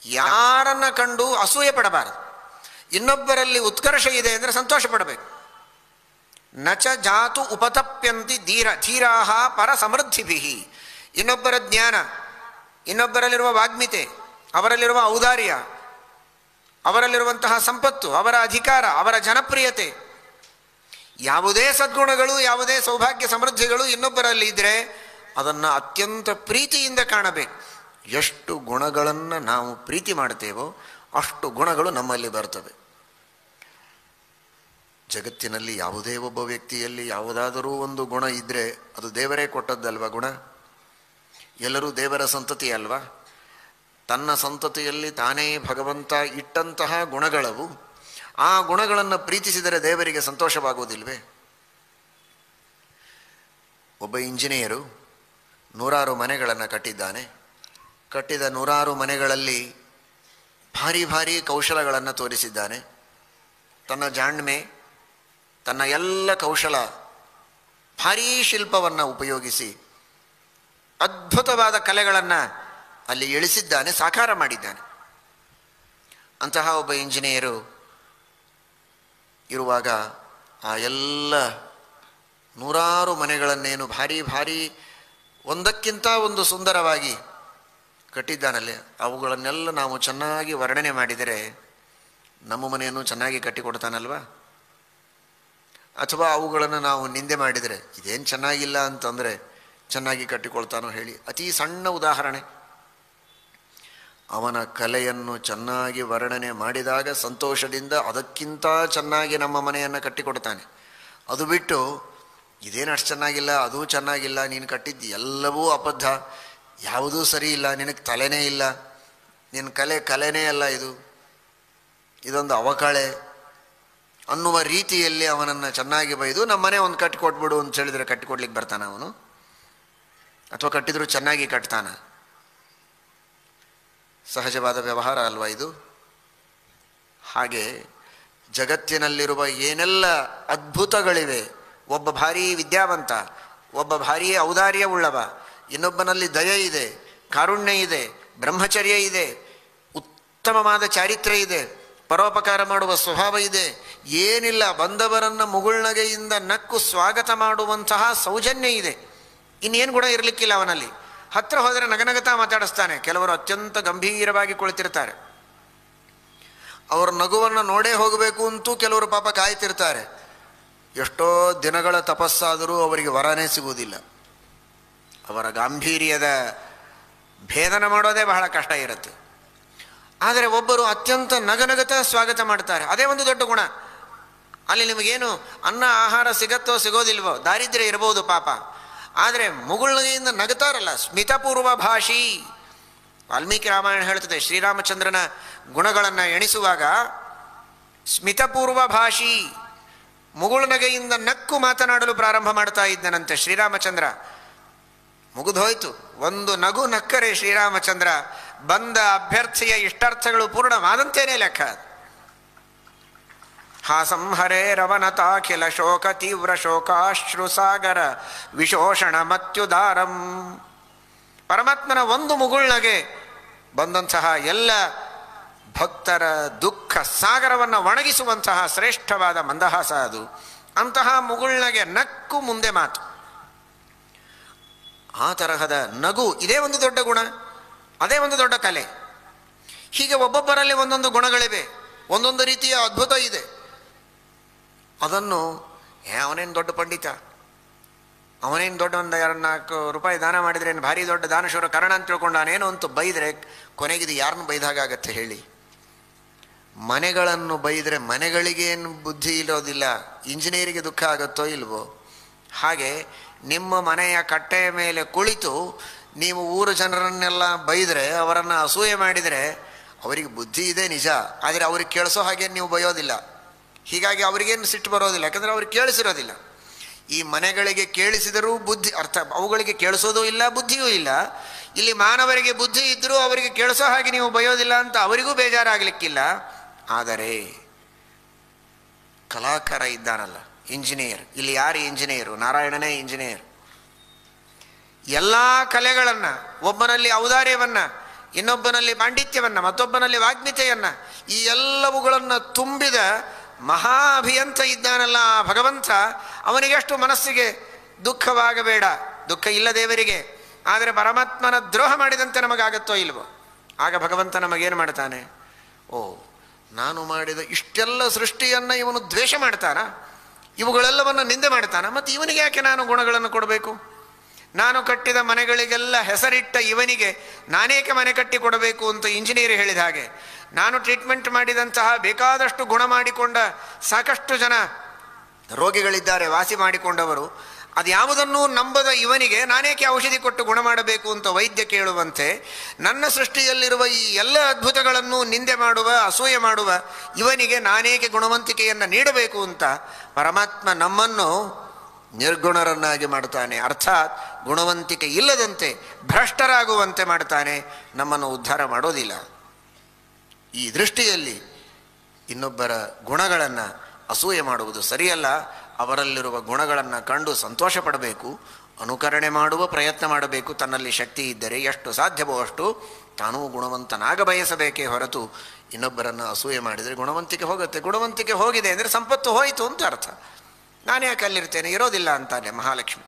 ಯಾರನ್ನ ಕಂಡು ಅಸೂಯೆ ಪಡಬಾರದು ಇನ್ನೊಬ್ಬರಲ್ಲಿ ಉತ್ಕರ್ಷ ಇದೆ ಅಂದರೆ ಸಂತೋಷ ಪಡಬೇಕು ನಚ ಜಾತು ಉಪತಪ್ಯಂತಿ ಧೀರ ಧೀರಾಹ ಪರ ಸಮೃದ್ಧಿಭಿ ಇನ್ನೊಬ್ಬರ ಜ್ಞಾನ ಇನ್ನೊಬ್ಬರಲ್ಲಿರುವ ವಾಗ್ಮಿತೆ ಅವರಲ್ಲಿರುವ ಔದಾರ್ಯ ಅವರಲ್ಲಿರುವಂತಹ ಸಂಪತ್ತು ಅವರ ಅಧಿಕಾರ ಅವರ ಜನಪ್ರಿಯತೆ ಯಾವುದೇ ಸದ್ಗುಣಗಳು ಯಾವುದೇ ಸೌಭಾಗ್ಯ ಸಮೃದ್ಧಿಗಳು ಇನ್ನೊಬ್ಬರಲ್ಲಿ ಇದ್ದರೆ ಅದನ್ನು ಅತ್ಯಂತ ಪ್ರೀತಿಯಿಂದ ಕಾಣಬೇಕು ಎಷ್ಟು ಗುಣಗಳನ್ನು ನಾವು ಪ್ರೀತಿ ಮಾಡ್ತೇವೋ ಅಷ್ಟು ಗುಣಗಳು ನಮ್ಮಲ್ಲಿ ಬರ್ತವೆ ಜಗತ್ತಿನಲ್ಲಿ ಯಾವುದೇ ಒಬ್ಬ ವ್ಯಕ್ತಿಯಲ್ಲಿ ಯಾವುದಾದರೂ ಒಂದು ಗುಣ ಇದ್ದರೆ ಅದು ದೇವರೇ ಕೊಟ್ಟದ್ದಲ್ವ ಗುಣ ಎಲ್ಲರೂ ದೇವರ ಸಂತತಿ ಅಲ್ವಾ ತನ್ನ ಸಂತತಿಯಲ್ಲಿ ತಾನೇ ಭಗವಂತ ಇಟ್ಟಂತಹ ಗುಣಗಳವು ಆ ಗುಣಗಳನ್ನು ಪ್ರೀತಿಸಿದರೆ ದೇವರಿಗೆ ಸಂತೋಷವಾಗುವುದಿಲ್ವೇ ಒಬ್ಬ ಇಂಜಿನಿಯರು ನೂರಾರು ಮನೆಗಳನ್ನು ಕಟ್ಟಿದ್ದಾನೆ ಕಟ್ಟಿದ ನೂರಾರು ಮನೆಗಳಲ್ಲಿ ಭಾರಿ ಭಾರಿ ಕೌಶಲಗಳನ್ನು ತೋರಿಸಿದ್ದಾನೆ ತನ್ನ ಜಾಣ್ಮೆ ತನ್ನ ಎಲ್ಲ ಕೌಶಲ ಭಾರೀ ಶಿಲ್ಪವನ್ನು ಉಪಯೋಗಿಸಿ ಅದ್ಭುತವಾದ ಕಲೆಗಳನ್ನು ಅಲ್ಲಿ ಇಳಿಸಿದ್ದಾನೆ ಸಾಕಾರ ಮಾಡಿದ್ದಾನೆ ಅಂತಹ ಒಬ್ಬ ಇಂಜಿನಿಯರು ಇರುವಾಗ ಆ ಎಲ್ಲ ನೂರಾರು ಮನೆಗಳನ್ನೇನು ಭಾರಿ ಭಾರಿ ಒಂದಕ್ಕಿಂತ ಒಂದು ಸುಂದರವಾಗಿ ಕಟ್ಟಿದ್ದಾನಲ್ಲಿ ಅವುಗಳನ್ನೆಲ್ಲ ನಾವು ಚೆನ್ನಾಗಿ ವರ್ಣನೆ ಮಾಡಿದರೆ ನಮ್ಮ ಮನೆಯನ್ನು ಚೆನ್ನಾಗಿ ಕಟ್ಟಿಕೊಡ್ತಾನಲ್ವಾ ಅಥವಾ ಅವುಗಳನ್ನು ನಾವು ನಿಂದೆ ಮಾಡಿದರೆ ಇದೇನು ಚೆನ್ನಾಗಿಲ್ಲ ಅಂತಂದರೆ ಚೆನ್ನಾಗಿ ಕಟ್ಟಿಕೊಳ್ತಾನೋ ಹೇಳಿ ಅತಿ ಸಣ್ಣ ಉದಾಹರಣೆ ಅವನ ಕಲೆಯನ್ನು ಚೆನ್ನಾಗಿ ವರ್ಣನೆ ಮಾಡಿದಾಗ ಸಂತೋಷದಿಂದ ಅದಕ್ಕಿಂತ ಚೆನ್ನಾಗಿ ನಮ್ಮ ಮನೆಯನ್ನು ಕಟ್ಟಿಕೊಡ್ತಾನೆ ಅದು ಬಿಟ್ಟು ಇದೇನು ಅಷ್ಟು ಚೆನ್ನಾಗಿಲ್ಲ ಅದೂ ಚೆನ್ನಾಗಿಲ್ಲ ನೀನು ಕಟ್ಟಿದ್ದು ಎಲ್ಲವೂ ಅಬದ್ಧ ಯಾವುದೂ ಸರಿ ಇಲ್ಲ ನಿನಗೆ ತಲೆನೇ ಇಲ್ಲ ನಿನ್ನ ಕಲೆ ಕಲೆನೇ ಅಲ್ಲ ಇದು ಇದೊಂದು ಅವಕಾಳೆ ಅನ್ನುವ ರೀತಿಯಲ್ಲಿ ಅವನನ್ನು ಚೆನ್ನಾಗಿ ಬೈದು ನಮ್ಮ ಮನೆ ಒಂದು ಕಟ್ಟಿಕೊಟ್ಬಿಡು ಅಂತ ಹೇಳಿದರೆ ಕಟ್ಟಿಕೊಡ್ಲಿಕ್ಕೆ ಬರ್ತಾನೆ ಅವನು ಅಥವಾ ಕಟ್ಟಿದ್ರು ಚೆನ್ನಾಗಿ ಕಟ್ತಾನ ಸಹಜವಾದ ವ್ಯವಹಾರ ಅಲ್ವಾ ಇದು ಹಾಗೆ ಜಗತ್ತಿನಲ್ಲಿರುವ ಏನೆಲ್ಲ ಅದ್ಭುತಗಳಿವೆ ಒಬ್ಬ ಭಾರೀ ವಿದ್ಯಾವಂತ ಒಬ್ಬ ಭಾರೀ ಔದಾರ್ಯವುಳ್ಳವ ಇನ್ನೊಬ್ಬನಲ್ಲಿ ದಯ ಇದೆ ಕಾರುಣ್ಯ ಇದೆ ಬ್ರಹ್ಮಚರ್ಯ ಇದೆ ಉತ್ತಮವಾದ ಚಾರಿತ್ರ್ಯ ಇದೆ ಪರೋಪಕಾರ ಮಾಡುವ ಸ್ವಭಾವ ಇದೆ ಏನಿಲ್ಲ ಬಂದವರನ್ನು ಮುಗುಳ್ನಗೆಯಿಂದ ನಕ್ಕು ಸ್ವಾಗತ ಮಾಡುವಂತಹ ಸೌಜನ್ಯ ಇದೆ ಇನ್ನೇನು ಗುಣ ಇರಲಿಕ್ಕಿಲ್ಲ ಅವನಲ್ಲಿ ಹತ್ರ ಹೋದರೆ ನಗನಗತಾ ಮಾತಾಡಿಸ್ತಾನೆ ಕೆಲವರು ಅತ್ಯಂತ ಗಂಭೀರವಾಗಿ ಕುಳಿತಿರ್ತಾರೆ ಅವರ ನಗುವನ್ನು ನೋಡೇ ಹೋಗಬೇಕು ಅಂತೂ ಕೆಲವರು ಪಾಪ ಕಾಯ್ತಿರ್ತಾರೆ ಎಷ್ಟೋ ದಿನಗಳ ತಪಸ್ಸಾದರೂ ಅವರಿಗೆ ವರನೇ ಸಿಗುವುದಿಲ್ಲ ಅವರ ಗಾಂಭೀರ್ಯದ ಭೇದನ ಮಾಡೋದೇ ಬಹಳ ಕಷ್ಟ ಇರುತ್ತೆ ಆದರೆ ಒಬ್ಬರು ಅತ್ಯಂತ ನಗನಗತ ಸ್ವಾಗತ ಮಾಡ್ತಾರೆ ಅದೇ ಒಂದು ದೊಡ್ಡ ಗುಣ ಅಲ್ಲಿ ನಿಮಗೇನು ಅನ್ನ ಆಹಾರ ಸಿಗತ್ತೋ ಸಿಗೋದಿಲ್ವೋ ದಾರಿದ್ರ್ಯ ಇರಬಹುದು ಪಾಪ ಆದರೆ ಮುಗುಳ್ನಗೆಯಿಂದ ನಗುತ್ತಾರಲ್ಲ ಸ್ಮಿತಪೂರ್ವ ಭಾಷಿ ವಾಲ್ಮೀಕಿ ರಾಮಾಯಣ ಹೇಳ್ತದೆ ಶ್ರೀರಾಮಚಂದ್ರನ ಗುಣಗಳನ್ನು ಎಣಿಸುವಾಗ ಸ್ಮಿತಪೂರ್ವ ಭಾಷಿ ಮುಗುಳ್ನಗೆಯಿಂದ ನಕ್ಕು ಮಾತನಾಡಲು ಪ್ರಾರಂಭ ಮಾಡ್ತಾ ಇದ್ದನಂತೆ ಶ್ರೀರಾಮಚಂದ್ರ ಮುಗಿದೋಯ್ತು ಒಂದು ನಗು ನಕ್ಕರೆ ಶ್ರೀರಾಮಚಂದ್ರ ಬಂದ ಅಭ್ಯರ್ಥಿಯ ಇಷ್ಟಾರ್ಥಗಳು ಪೂರ್ಣವಾದಂತೇನೆ ಲೆಕ್ಕ ಹಾಸಂಹರೇ ರವನತಾಖಿಲ ಶೋಕ ತೀವ್ರ ಶೋಕಾಶ್ರು ಸಾಗರ ವಿಶೋಷಣ ಮತ್ಯುದಾರಂ ಪರಮಾತ್ಮನ ಒಂದು ಮುಗುಳ್ನಗೆ ಬಂದಂತಹ ಎಲ್ಲ ಭಕ್ತರ ದುಃಖ ಸಾಗರವನ್ನು ಒಣಗಿಸುವಂತಹ ಶ್ರೇಷ್ಠವಾದ ಮಂದಹಾಸ ಅದು ಅಂತಹ ಮುಗುಳ್ನಗೆ ನಕ್ಕು ಮುಂದೆ ಮಾತು ಆ ತರಹದ ನಗು ಇದೇ ಒಂದು ದೊಡ್ಡ ಗುಣ ಅದೇ ಒಂದು ದೊಡ್ಡ ಕಲೆ ಹೀಗೆ ಒಬ್ಬೊಬ್ಬರಲ್ಲಿ ಒಂದೊಂದು ಗುಣಗಳಿವೆ ಒಂದೊಂದು ರೀತಿಯ ಅದ್ಭುತ ಇದೆ ಅದನ್ನು ಏ ಅವನೇನು ದೊಡ್ಡ ಪಂಡಿತ ಅವನೇನು ದೊಡ್ಡ ಒಂದು ಎರಡು ನಾಲ್ಕು ರೂಪಾಯಿ ದಾನ ಮಾಡಿದ್ರೆ ಏನು ಭಾರಿ ದೊಡ್ಡ ದಾನಶೂರ ಕರ್ಣ ಅಂತ ತಿಳ್ಕೊಂಡಾನೇನು ಅಂತ ಬೈದರೆ ಕೊನೆಗಿದು ಯಾರನ್ನು ಬೈದಾಗತ್ತೆ ಹೇಳಿ ಮನೆಗಳನ್ನು ಬೈದರೆ ಮನೆಗಳಿಗೇನು ಬುದ್ಧಿ ಇರೋದಿಲ್ಲ ಇಂಜಿನಿಯರಿಗೆ ದುಃಖ ಆಗುತ್ತೋ ಇಲ್ವೋ ಹಾಗೆ ನಿಮ್ಮ ಮನೆಯ ಕಟ್ಟೆಯ ಮೇಲೆ ಕುಳಿತು ನೀವು ಊರು ಜನರನ್ನೆಲ್ಲ ಬೈದರೆ ಅವರನ್ನು ಅಸೂಯೆ ಮಾಡಿದರೆ ಅವರಿಗೆ ಬುದ್ಧಿ ಇದೆ ನಿಜ ಆದರೆ ಅವ್ರಿಗೆ ಕೇಳಿಸೋ ಹಾಗೆ ನೀವು ಬೈಯೋದಿಲ್ಲ ಹೀಗಾಗಿ ಅವರಿಗೇನು ಸಿಟ್ಟು ಬರೋದಿಲ್ಲ ಯಾಕಂದರೆ ಅವ್ರಿಗೆ ಕೇಳಿಸಿರೋದಿಲ್ಲ ಈ ಮನೆಗಳಿಗೆ ಕೇಳಿಸಿದರೂ ಬುದ್ಧಿ ಅರ್ಥ ಅವುಗಳಿಗೆ ಕೇಳಿಸೋದು ಇಲ್ಲ ಬುದ್ಧಿಯೂ ಇಲ್ಲ ಇಲ್ಲಿ ಮಾನವರಿಗೆ ಬುದ್ಧಿ ಇದ್ದರೂ ಅವರಿಗೆ ಕೇಳಿಸೋ ಹಾಗೆ ನೀವು ಬಯೋದಿಲ್ಲ ಅಂತ ಅವರಿಗೂ ಬೇಜಾರಾಗಲಿಕ್ಕಿಲ್ಲ ಆದರೆ ಕಲಾಕಾರ ಇದ್ದಾನಲ್ಲ ಇಂಜಿನಿಯರ್ ಇಲ್ಲಿ ಯಾರು ಇಂಜಿನಿಯರು ನಾರಾಯಣನೇ ಇಂಜಿನಿಯರ್ ಎಲ್ಲ ಕಲೆಗಳನ್ನು ಒಬ್ಬನಲ್ಲಿ ಔದಾರ್ಯವನ್ನು ಇನ್ನೊಬ್ಬನಲ್ಲಿ ಪಾಂಡಿತ್ಯವನ್ನು ಮತ್ತೊಬ್ಬನಲ್ಲಿ ವಾಗ್ಮಿತೆಯನ್ನು ಈ ಎಲ್ಲವುಗಳನ್ನು ತುಂಬಿದ ಮಹಾ ಅಭಿಯಂತ ಇದ್ದಾನಲ್ಲ ಆ ಭಗವಂತ ಅವನಿಗೆಷ್ಟು ಮನಸ್ಸಿಗೆ ದುಃಖವಾಗಬೇಡ ದುಃಖ ಇಲ್ಲ ದೇವರಿಗೆ ಆದರೆ ಪರಮಾತ್ಮನ ದ್ರೋಹ ಮಾಡಿದಂತೆ ನಮಗಾಗತ್ತೋ ಇಲ್ವೋ ಆಗ ಭಗವಂತ ನಮಗೇನು ಮಾಡ್ತಾನೆ ಓ ನಾನು ಮಾಡಿದ ಇಷ್ಟೆಲ್ಲ ಸೃಷ್ಟಿಯನ್ನು ಇವನು ದ್ವೇಷ ಮಾಡ್ತಾನ ಇವುಗಳೆಲ್ಲವನ್ನು ನಿಂದೆ ಮಾಡ್ತಾನ ಮತ್ತು ಇವನಿಗೆ ಯಾಕೆ ನಾನು ಗುಣಗಳನ್ನು ಕೊಡಬೇಕು ನಾನು ಕಟ್ಟಿದ ಮನೆಗಳಿಗೆಲ್ಲ ಹೆಸರಿಟ್ಟ ಇವನಿಗೆ ನಾನೇಕೆ ಮನೆ ಕಟ್ಟಿ ಕೊಡಬೇಕು ಅಂತ ಇಂಜಿನಿಯರ್ ಹೇಳಿದ ಹಾಗೆ ನಾನು ಟ್ರೀಟ್ಮೆಂಟ್ ಮಾಡಿದಂತಹ ಬೇಕಾದಷ್ಟು ಗುಣ ಮಾಡಿಕೊಂಡ ಸಾಕಷ್ಟು ಜನ ರೋಗಿಗಳಿದ್ದಾರೆ ವಾಸಿ ಮಾಡಿಕೊಂಡವರು ಅದು ಯಾವುದನ್ನೂ ನಂಬದ ಇವನಿಗೆ ನಾನೇಕೆ ಔಷಧಿ ಕೊಟ್ಟು ಗುಣ ಮಾಡಬೇಕು ಅಂತ ವೈದ್ಯ ಕೇಳುವಂತೆ ನನ್ನ ಸೃಷ್ಟಿಯಲ್ಲಿರುವ ಈ ಎಲ್ಲ ಅದ್ಭುತಗಳನ್ನು ನಿಂದೆ ಮಾಡುವ ಅಸೂಯೆ ಮಾಡುವ ಇವನಿಗೆ ನಾನೇಕೆ ಗುಣವಂತಿಕೆಯನ್ನು ನೀಡಬೇಕು ಅಂತ ಪರಮಾತ್ಮ ನಮ್ಮನ್ನು ನಿರ್ಗುಣರನ್ನಾಗಿ ಮಾಡ್ತಾನೆ ಅರ್ಥಾತ್ ಗುಣವಂತಿಕೆ ಇಲ್ಲದಂತೆ ಭ್ರಷ್ಟರಾಗುವಂತೆ ಮಾಡ್ತಾನೆ ನಮ್ಮನ್ನು ಉದ್ಧಾರ ಮಾಡೋದಿಲ್ಲ ಈ ದೃಷ್ಟಿಯಲ್ಲಿ ಇನ್ನೊಬ್ಬರ ಗುಣಗಳನ್ನು ಅಸೂಯೆ ಮಾಡುವುದು ಸರಿಯಲ್ಲ ಅವರಲ್ಲಿರುವ ಗುಣಗಳನ್ನು ಕಂಡು ಸಂತೋಷ ಪಡಬೇಕು ಅನುಕರಣೆ ಮಾಡುವ ಪ್ರಯತ್ನ ಮಾಡಬೇಕು ತನ್ನಲ್ಲಿ ಶಕ್ತಿ ಇದ್ದರೆ ಎಷ್ಟು ಸಾಧ್ಯವೋ ಅಷ್ಟು ತಾನೂ ಗುಣವಂತನಾಗ ಬಯಸಬೇಕೇ ಹೊರತು ಇನ್ನೊಬ್ಬರನ್ನು ಅಸೂಯೆ ಮಾಡಿದರೆ ಗುಣವಂತಿಕೆ ಹೋಗುತ್ತೆ ಗುಣವಂತಿಕೆ ಹೋಗಿದೆ ಅಂದರೆ ಸಂಪತ್ತು ಹೋಯಿತು ಅಂತ ಅರ್ಥ ನಾನು ಯಾಕೆ ಅಲ್ಲಿರ್ತೇನೆ ಇರೋದಿಲ್ಲ ಅಂತಾನೆ ಮಹಾಲಕ್ಷ್ಮಿ